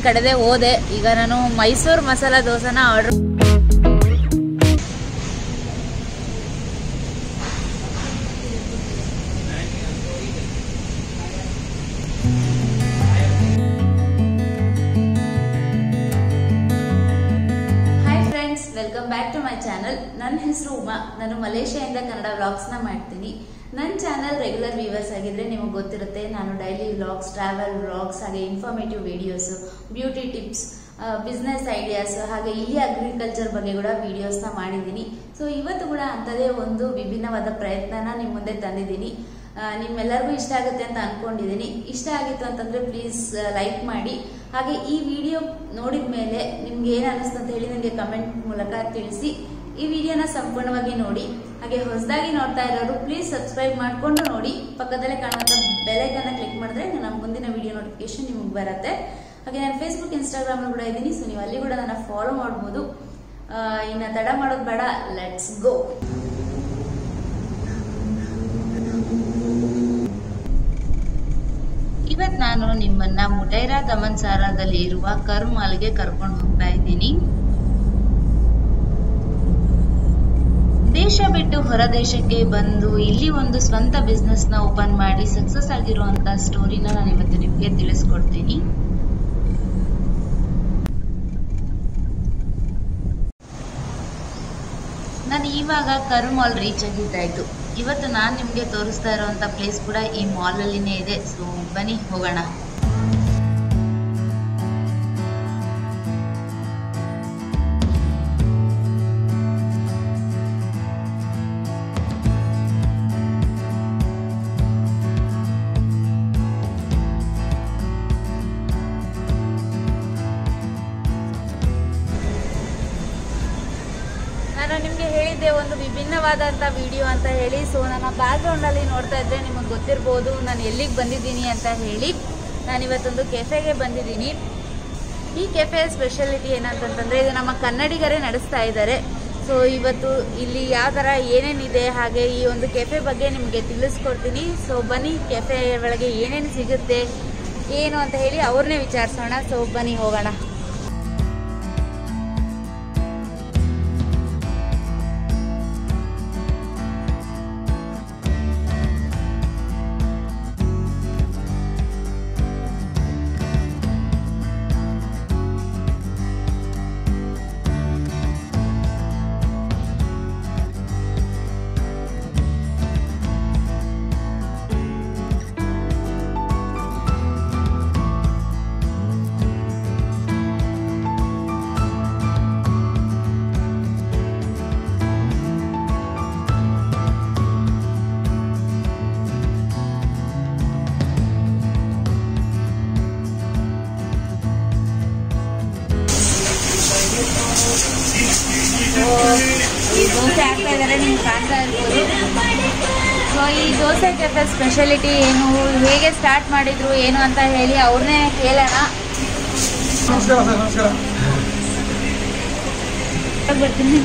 ಕಡೆದೇ ಹೋದೆ ಈಗ ನಾನು ಮೈಸೂರು ಮಸಾಲ ದೋಸೆನ order hi friends welcome back to my channel ನನ್ನ ಹೆಸರು ಉಮಾ ನಾನು ಮಲೇಷ್ಯಾದಿಂದ ಕನ್ನಡ ವ್ಲಾಗ್ಸ್ನ ಮಾಡ್ತೀನಿ ನನ್ನ ಚಾನಲ್ ರೆಗ್ಯುಲರ್ ವ್ಯೂವರ್ಸ್ ಆಗಿದ್ರೆ ನಿಮಗೆ ಗೊತ್ತಿರುತ್ತೆ ನಾನು ಡೈಲಿ ವ್ಲಾಗ್ಸ್ ಟ್ರಾವೆಲ್ ವ್ಲಾಗ್ಸ್ ಹಾಗೆ informative videos beauty tips business ideas ಹಾಗೆ ಇಲ್ಲಿ ಅಗ್ರಿಕಲ್ಚರ್ ಬಗ್ಗೆ ಕೂಡ ವಿಡಿಯೋಸ್ನ ಮಾಡಿದ್ದೀನಿ ಸೊ ಇವತ್ತು ಕೂಡ ಅಂಥದೇ ಒಂದು ವಿಭಿನ್ನವಾದ ಪ್ರಯತ್ನನ ನಿಮ್ಮ ಮುಂದೆ ತಂದಿದ್ದೀನಿ ಆ, ನಿಮ್ಮೆಲ್ಲರಿಗೂ ಇಷ್ಟ ಆಗುತ್ತೆ ಅಂತ ಅನ್ಕೊಂಡಿದ್ದೀನಿ ಇಷ್ಟ ಆಗಿತ್ತು ಅಂತಂದ್ರೆ ಪ್ಲೀಸ್ ಲೈಕ್ ಮಾಡಿ ಹಾಗೆ ಈ ವಿಡಿಯೋ ನೋಡಿದ ಮೇಲೆ ನಿಮ್ಗೆ ಏನು ಅನಿಸ್ತು ಅಂತ ಹೇಳಿ ನನಗೆ ಕಮೆಂಟ್ ಮೂಲಕ ತಿಳಿಸಿ ಈ ವಿಡಿಯೋನ ಸಂಪೂರ್ಣವಾಗಿ ನೋಡಿ ಹಾಗೆ ಹೊಸದಾಗಿ ನೋಡ್ತಾ ಇರೋರು ಪ್ಲೀಸ್ ಸಬ್ಸ್ಕ್ರೈಬ್ ಮಾಡಿಕೊಂಡು ನೋಡಿ ಪಕ್ಕದಲ್ಲೇ ಕಾಣುವಂಥ ಬೆಲೈಕನ್ನ ಕ್ಲಿಕ್ ಮಾಡಿದ್ರೆ ನನ್ನ ಮುಂದಿನ ವಿಡಿಯೋ ನೋಟಿಫಿಕೇಶನ್ ನಿಮಗೆ ಬರುತ್ತೆ ಹಾಗೆ ನಾನು ಫೇಸ್ಬುಕ್ ಇನ್ಸ್ಟಾಗ್ರಾಮ್ ಕೂಡ ಇದ್ದೀನಿ ಸೊ ನೀವು ಅಲ್ಲಿ ಕೂಡ ನನ್ನ ಫಾಲೋ ಮಾಡ್ಬೋದು ಆ, ಇನ್ನ ತಡ ಮಾಡೋದು ಬೇಡ ಲೆಟ್ಸ್ ಗೋ ಇವತ್ತು ನಾನು ನಿಮ್ಮನ್ನ ಮುಟೈರಾ ದಮನ್ಸಾರಾದಲ್ಲಿ ಇರುವ ಕರ್ಮಾಲ್ಗೆ ಕರ್ಕೊಂಡು ಹೋಗ್ತಾ ಇದ್ದೀನಿ ದೇಶ ಬಿಟ್ಟು ಹೊರ ದೇಶಕ್ಕೆ ಬಂದು ಇಲ್ಲಿ ಒಂದು ಸ್ವಂತ ಬಿಸ್ನೆಸ್ ನ ಓಪನ್ ಮಾಡಿ ಸಕ್ಸಸ್ ಆಗಿರುವಂತ ಸ್ಟೋರಿನ ನಾನು ಇವತ್ತು ನಿಮಗೆ ತಿಳಿಸ್ಕೊಡ್ತೀನಿ ನಾನು ಇವಾಗ ಕರು ಮಾಲ್ ರೀಚ್ ಆಗಿದ್ದಾಯ್ತು ಇವತ್ತು ನಾನು ನಿಮಗೆ ತೋರಿಸ್ತಾ ಇರೋವಂಥ ಪ್ಲೇಸ್ ಕೂಡ ಈ ಮಾಲಲ್ಲಿನೇ ಇದೆ ಸೊ ಬನ್ನಿ ಹೋಗೋಣ ನಾನು ನಿಮಗೆ ಹೇಳಿದ್ದೆ ಒಂದು ವಿಭಿನ್ನವಾದಂಥ ವಿಡಿಯೋ ಅಂತ ಹೇಳಿ ಸೊ ನನ್ನ ಬ್ಯಾಕ್ಗ್ರೌಂಡಲ್ಲಿ ನೋಡ್ತಾ ಇದ್ದರೆ ನಿಮಗೆ ಗೊತ್ತಿರ್ಬೋದು ನಾನು ಎಲ್ಲಿಗೆ ಬಂದಿದ್ದೀನಿ ಅಂತ ಹೇಳಿ ನಾನು ಇವತ್ತೊಂದು ಕೆಫೆಗೆ ಬಂದಿದ್ದೀನಿ ಈ ಕೆಫೆ ಸ್ಪೆಷಾಲಿಟಿ ಏನಂತಂತಂದರೆ ಇದು ನಮ್ಮ ಕನ್ನಡಿಗರೇ ನಡೆಸ್ತಾ ಇದ್ದಾರೆ ಸೊ ಇವತ್ತು ಇಲ್ಲಿ ಯಾವ ಥರ ಏನೇನಿದೆ ಹಾಗೆ ಈ ಒಂದು ಕೆಫೆ ಬಗ್ಗೆ ನಿಮಗೆ ತಿಳಿಸ್ಕೊಡ್ತೀನಿ ಸೊ ಬನ್ನಿ ಕೆಫೆ ಒಳಗೆ ಏನೇನು ಸಿಗುತ್ತೆ ಏನು ಅಂತ ಹೇಳಿ ಅವ್ರನ್ನೇ ವಿಚಾರಿಸೋಣ ಸೊ ಬನ್ನಿ ಹೋಗೋಣ ಈ ದೋಸೆ ಹಾಕ್ತಾ ಇದ್ದಾರೆ ನಿಮ್ಗೆ ಕಾಣ್ತಾ ಇರ್ಬೋದು ಸೊ ಈ ದೋಸೆ ಕೆಫೆ ಸ್ಪೆಷಾಲಿಟಿ ಏನು ಹೇಗೆ ಸ್ಟಾರ್ಟ್ ಮಾಡಿದ್ರು ಏನು ಅಂತ ಹೇಳಿ ಅವ್ರನ್ನೇ ಕೇಳೋಣ ನಮಸ್ಕಾರ ಸರ್ ನಮಸ್ಕಾರ ಬರ್ತೀನಿ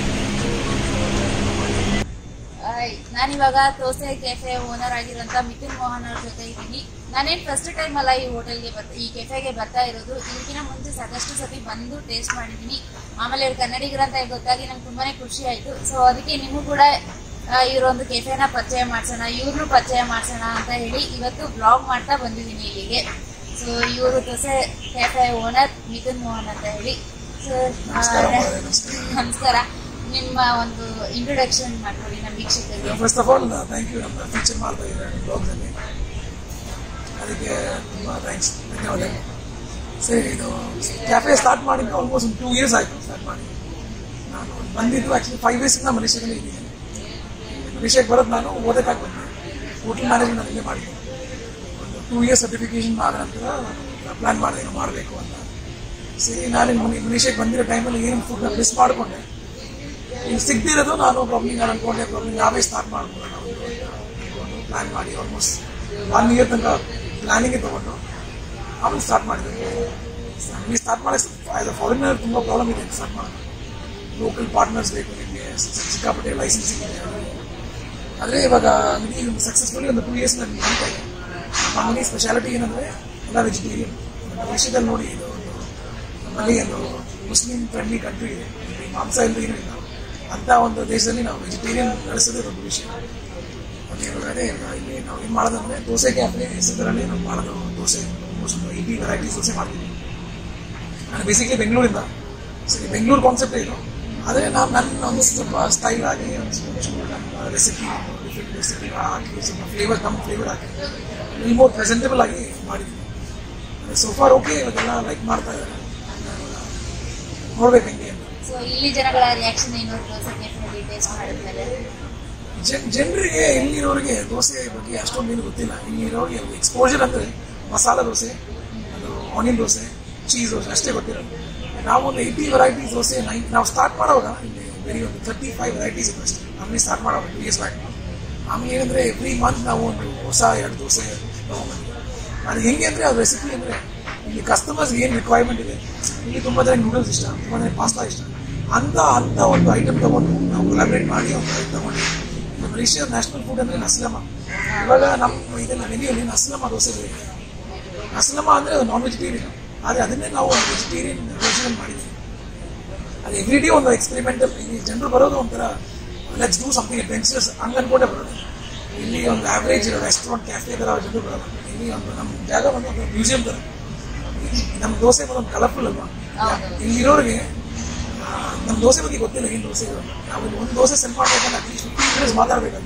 ನಾನಿವಾಗ ದೋಸೆ ಕೆಫೆ ಓನರ್ ಆಗಿರೋಂಥ ಮಿಥುನ್ ಮೋಹನ್ ಅವ್ರ ಜೊತೆ ಇದ್ದೀನಿ ನಾನೇನು ಫಸ್ಟ್ ಟೈಮ್ ಅಲ್ಲ ಈ ಹೋಟೆಲ್ಗೆ ಬರ್ತಾ ಈ ಕೆಫೆಗೆ ಬರ್ತಾ ಇರೋದು ಇದಕ್ಕಿಂತ ಮುಂಚೆ ಸಾಕಷ್ಟು ಸತಿ ಬಂದು ಟೇಸ್ಟ್ ಮಾಡಿದ್ದೀನಿ ಆಮೇಲೆ ಇವ್ರು ಕನ್ನಡಿಗರಂತ ಗೊತ್ತಾಗಿ ನಂಗೆ ತುಂಬಾನೇ ಖುಷಿ ಆಯಿತು ಸೊ ಅದಕ್ಕೆ ನಿಮಗೂ ಕೂಡ ಆ, ಇವರೊಂದು ಕೆಫೆನ ಪರಿಚಯ ಮಾಡ್ಸೋಣ ಇವ್ರನ್ನೂ ಪರಿಚಯ ಮಾಡ್ಸೋಣ ಅಂತ ಹೇಳಿ ಇವತ್ತು ಬ್ಲಾಗ್ ಮಾಡ್ತಾ ಬಂದಿದ್ದೀನಿ ಇಲ್ಲಿಗೆ ಸೊ ಇವರು ದೋಸೆ ಕೆಫೆ ಓನರ್ ಮಿಥುನ್ ಮೋಹನ್ ಅಂತ ಹೇಳಿ ಸೊ ನಮಸ್ಕಾರ ಮಾರ್ರೆ, ನಮಸ್ಕಾರ. ನಮಸ್ಕಾರ ನಿಮ್ಮ ಒಂದು ಇಂಟ್ರೊಡಕ್ಷನ್ ಮಾಡ್ಕೊಡಿ ನಮ್ಮ ವೀಕ್ಷಕರಿಗೆ first of all thank you ನಮ್ಮ ಫೀಚರ್ ಮಾಡ್ತಾ ಇದ್ದಾರೆ ಬ್ಲಾಗ್ನಲ್ಲಿ ಅದಕ್ಕೆ ತುಂಬ ಥ್ಯಾಂಕ್ಸ್ ಧನ್ಯವಾದಗಳು ಸರಿ ಇದು ಕ್ಯಾಫೆ ಸ್ಟಾರ್ಟ್ ಮಾಡಿದ್ದು ಆಲ್ಮೋಸ್ಟ್ ಒಂದು ಟೂ ಇಯರ್ಸ್ ಆಯಿತು ಸ್ಟಾರ್ಟ್ ಮಾಡಿ ನಾನು ಬಂದಿದ್ದು ಆ್ಯಕ್ಚುಲಿ ಫೈವ್ ಇಯರ್ಸಿಂದ ಮಲೇಷ್ಯಾದಲ್ಲಿ ಇದ್ದೀನಿ ಮಲೇಷ್ಯಾಕ್ಕೆ ಬರೋದು ನಾನು ಓದಕ್ಕಾಗಿ ಬಂದೆ ಹೋಟೆಲ್ ಮ್ಯಾನೇಜ್ಮೆಂಟ್ ನಾನು ಇಲ್ಲೇ ಮಾಡಿದ್ದೆ ಒಂದು ಟೂ ಇಯರ್ಸ್ ಸರ್ಟಿಫಿಕೇಶನ್ ಆದ ನಂತರ ಪ್ಲ್ಯಾನ್ ಮಾಡಿದೆ ಏನೋ ಮಾಡಬೇಕು ಅಂತ ಸರಿ ನಾನು ಮಲೇಷ್ಯಾಕ್ಕೆ ಬಂದಿರೋ ಟೈಮಲ್ಲಿ ಏನು ಫುಡ್ನ ಮಿಸ್ ಮಾಡಿಕೊಂಡೆ ಈಗ ಸಿಗ್ದಿರೋದು ನಾನು ಪ್ರಾಬ್ಲಮ್ ನಾನು ಅನ್ಕೊಂಡೆ ಪ್ರಾಬ್ಲಮ್ ನಾವೇ ಸ್ಟಾರ್ಟ್ ಮಾಡ್ಬೋದು ನಾವು ಪ್ಲ್ಯಾನ್ ಮಾಡಿ ಆಲ್ಮೋಸ್ಟ್ ಒನ್ ಇಯರ್ ತನಕ ಪ್ಲಾನಿಂಗೇ ತೊಗೊಂಡು ಆಮೇಲೆ ಸ್ಟಾರ್ಟ್ ಮಾಡಿದ್ವಿ ನಮಗೆ ಸ್ಟಾರ್ಟ್ ಮಾಡಿ ಆಸ್ ಅ ಫಾರಿನರ್ ತುಂಬ ಪ್ರಾಬ್ಲಮ್ ಇದೆ ಸ್ಟಾರ್ಟ್ ಮಾಡೋದು ಲೋಕಲ್ ಪಾರ್ಟ್ನರ್ಸ್ ಬೇಕು ನಿಮಗೆ ಸಿಕ್ಕಾಪಟ್ಟೆ ಲೈಸೆನ್ಸಿಂಗ್ ಇದೆ ಆದರೆ ಇವಾಗ ಅಂಗಡಿ ಸಕ್ಸಸ್ಫುಲಿ ಒಂದು ಟೂ ಇಯರ್ಸ್ ನನಗೆ ನಡೀತಾ ಇದೆ ನಮ್ಮ ಅಂಗಡಿ ಸ್ಪೆಷಾಲಿಟಿ ಏನಂದರೆ ಎಲ್ಲ ವೆಜಿಟೇರಿಯನ್ ವಿಷಯದಲ್ಲಿ ನೋಡಿ ಇದು ಒಂದು ಅಲ್ಲಿ ಒಂದು ಮುಸ್ಲಿಂ ಫ್ರೆಂಡ್ಲಿ ಕಂಟ್ರಿ ಇದೆ ಇಲ್ಲಿ ಮಾಂಸ ಇಲ್ಲದೆ ಏನೂ ಇಲ್ಲ ಅಂತ ಒಂದು ದೇಶದಲ್ಲಿ ನಾವು ವೆಜಿಟೇರಿಯನ್ ನಡೆಸೋದೇ ದೊಡ್ಡ ವಿಷಯ ಮತ್ತೆ ಇವಾಗ ಅದೇ ಇವಾಗ ಇಲ್ಲಿ ನಾವು ಏನು ಮಾಡೋದಂದ್ರೆ ದೋಸೆ ಕ್ಯಾಫೆ ಹೆಸರಲ್ಲಿ ನಾವು ಮಾಡೋದು dosa almost eighty varieties dosa ಮಾಡ್ತೀವಿ ನಾನು ಬೇಸಿಕ್ಲಿ ಬೆಂಗಳೂರಿಂದ ಸರಿ ಬೆಂಗಳೂರು ಕಾನ್ಸೆಪ್ಟ್ ಇದು ಆದರೆ ನಾನು ನನ್ನ ಒಂದು ಸ್ವಲ್ಪ ಸ್ಟೈಲ್ ಆಗಿ ಒಂದು ಸ್ವಲ್ಪ ನಮ್ಮ ರೆಸಿಪಿ ಡಿಫ್ರೆಂಟ್ ರೆಸಿಪಿ ಹಾಕಿ ಸ್ವಲ್ಪ ಫ್ಲೇವರ್ ನಮ್ಮ ಫ್ಲೇವರ್ ಹಾಕಿ ಇಲ್ಲಿ ಮೋರ್ ಪ್ರೆಸೆಂಟೇಬಲ್ ಆಗಿ ಮಾಡಿದ್ದೀನಿ ಸೋಫಾರ್ ಓಕೆ ಇವಾಗೆಲ್ಲ ಲೈಕ್ ಮಾಡ್ತಾ ಇದ್ದಾರೆ ನೋಡ್ಬೇಕು ಹೆಂಗೆ ಅಂತ ಸೊ ಇಲ್ಲಿ ಜನಗಳ ರಿಯಾಕ್ಷನ್ ಏನು ದೋಸೆ ಕೆಫೆನಲ್ಲಿ ಟೇಸ್ಟ್ ಮಾಡಿದ್ಮೇಲೆ ಜನ್ ಜನರಿಗೆ ಇಲ್ಲಿರೋರಿಗೆ ದೋಸೆ ಬಗ್ಗೆ ಅಷ್ಟೊಂದು ಏನು ಗೊತ್ತಿಲ್ಲ ಇಲ್ಲಿರೋರಿಗೆ ಎಕ್ಸ್ಪೋಜರ್ ಅಂದರೆ ಮಸಾಲ ದೋಸೆ ಅದು ಆನಿಯನ್ ದೋಸೆ ಚೀಸ್ ದೋಸೆ ಅಷ್ಟೇ ಗೊತ್ತಿರೋದು ನಾವು ಒಂದು ಏಯ್ಟಿ ವೆರೈಟೀಸ್ ದೋಸೆ ನೈನ್ ನಾವು ಸ್ಟಾರ್ಟ್ ಮಾಡೋವಾಗ ಇಲ್ಲಿ ಬರೀ ಒಂದು ತರ್ಟಿ ಫೈವ್ ವೆರೈಟೀಸ್ ಇತ್ತು ಅಷ್ಟೇ ಆಮೇಲೆ ಸ್ಟಾರ್ಟ್ ಮಾಡೋವಾಗ ಟು ಇಯರ್ಸ್ ಬ್ಯಾಕ್ ಆಮೇಲೆ ಏನಂದರೆ ಎವ್ರಿ ಮಂತ್ ನಾವು ಒಂದು ಹೊಸ ಎರಡು ದೋಸೆ ತೊಗೊಂಬಂದಿದ್ದೀವಿ ಅದು ಹೆಂಗೆ ಅಂದರೆ ಅದು ರೆಸಿಪಿ ಅಂದರೆ ಇಲ್ಲಿ ಕಸ್ಟಮರ್ಸ್ ಏನು ರಿಕ್ವೈರ್ಮೆಂಟ್ ಇದೆ ಇಲ್ಲಿ ತುಂಬ ಜನ ನೂಡಲ್ಸ್ ಇಷ್ಟ ತುಂಬ ಜನ ಪಾಸ್ತಾ ಇಷ್ಟ ಅಂತ ಅಂತ ಒಂದು ಐಟಮ್ ತೊಗೊಂಡು ನಾವು ಕೊಲಾಬ್ರೇಟ್ ಮಾಡಿ ಒಂದು ಐಟಮ್ ತೊಗೊಂಡು ಈಗ ಮಲೇಷಿಯಾ ನ್ಯಾಷನಲ್ ಫುಡ್ ಅಂದರೆ ನಸ್ಲಮ ಇವಾಗ ನಮ್ಮ ಇದೆಲ್ಲ ಮೆನ್ಯೂಲಿ ನಸ್ಲಮ ದೋಸೆ ಇದೆ ನಸ್ಲಮ ಅಂದರೆ ಅದು ನಾನ್ ವೆಜಿಟೇರಿಯನ್ ಆದರೆ ಅದನ್ನೇ ನಾವು ವೆಜಿಟೇರಿಯನ್ ವರ್ಷನ್ ಮಾಡಿದ್ದೀವಿ ಅದು ಎವ್ರಿ ಡೇ ಒಂದು ಎಕ್ಸ್ಪೆರಿಮೆಂಟಲ್ ಇಲ್ಲಿ ಜನರು ಬರೋದು ಒಂಥರ ಲೆಟ್ಸ್ ಡೂ ಸಮಥಿಂಗ್ ಅಡ್ವೆಂಚರಸ್ ಹಂಗೆ ಅನ್ಕೊಂಡೇ ಬರೋದು ಇಲ್ಲಿ ಒಂದು ಆವ್ರೇಜ್ ರೆಸ್ಟೋರೆಂಟ್ ಕ್ಯಾಫೆ ಥರ ಜನರು ಬರೋದು ಇಲ್ಲಿ ಒಂದು ನಮ್ಮ ಜಾಗ ಬಂದು ಒಂದು ಮ್ಯೂಸಿಯಂ ಥರ ನಮ್ಮ ದೋಸೆ ಒಂದು ಕಲರ್ಫುಲ್ ಅಲ್ವಾ ಇಲ್ಲಿರೋರಿಗೆ ಆ, ನಮ್ಮ ದೋಸೆ ಬಗ್ಗೆ ಗೊತ್ತಿಲ್ಲ ಏನು ದೋಸೆ ನಾವು ಇಲ್ಲಿ ಒಂದು ದೋಸೆ ಸೆಲ್ ಮಾಡ್ಬೇಕಂದ್ರೆ ಅಟ್ಲೀಸ್ಟ್ ಫಿಫ್ಟಿ ಮಿನಿಟ್ಸ್ ಮಾತಾಡ್ಬೇಕಂತ